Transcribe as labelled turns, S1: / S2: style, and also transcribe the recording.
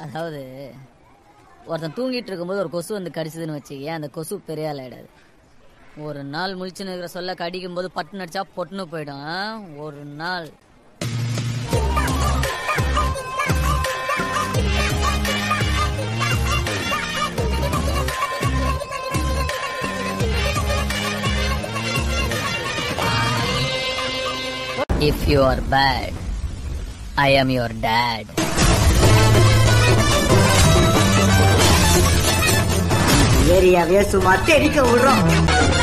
S1: அதாவது ஒருத்தன் தூங்கிட்டு இருக்கும்போது ஒரு கொசு வந்து கடிச்சதுன்னு வச்சுக்கேன் அந்த கொசு பெரிய ஆள் ஆயிடாது ஒரு நாள் முழிச்சுன்னு இருக்கிற சொல்ல கடிக்கும் போது பட்டு நடிச்சா பொட்டுன்னு போயிடும் ஆ? ஒரு நாள் If you are bad, I am your dad.
S2: ஏரியாவே சும்மா தெரிக்க விடுறோம்